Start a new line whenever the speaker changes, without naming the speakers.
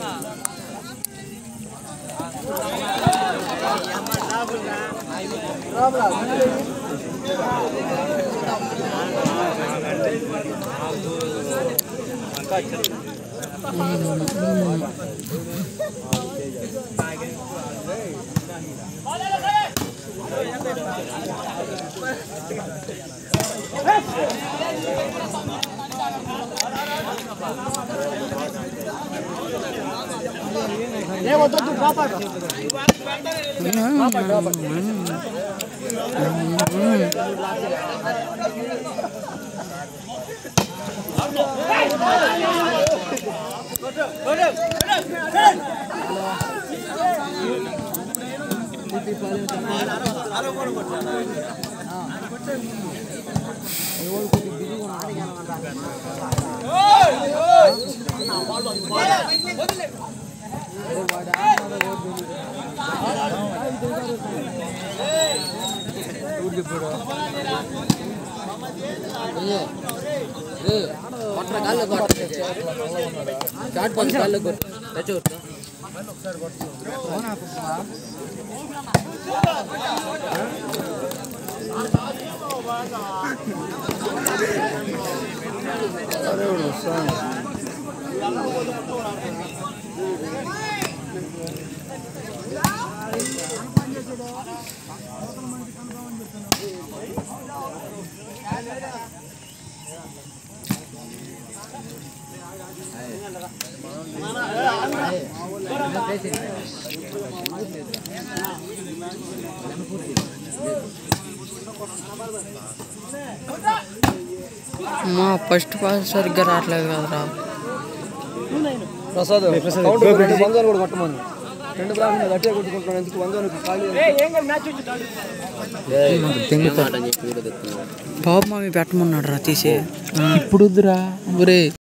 కొట్ర గాల్లో కొట్ట షార్ట్ పది గాల్లో కొట్టు టచ్ అవుతా
మా ఫస్ట్ పాస్ సరిగ్గా రావట్లేదు కదరా
ప్రసాద్ కౌంటర్ రెండు వందలు కూడా కొట్టమని రెండు బ్రాహ్మణులు గట్టిగా కొట్టుకుంటున్నాను ఎందుకు వందలు ఖాళీ
బాబు మామి పెట్టమన్నాడు రా తీసే
ఇప్పుడు వద్దురా ఒరే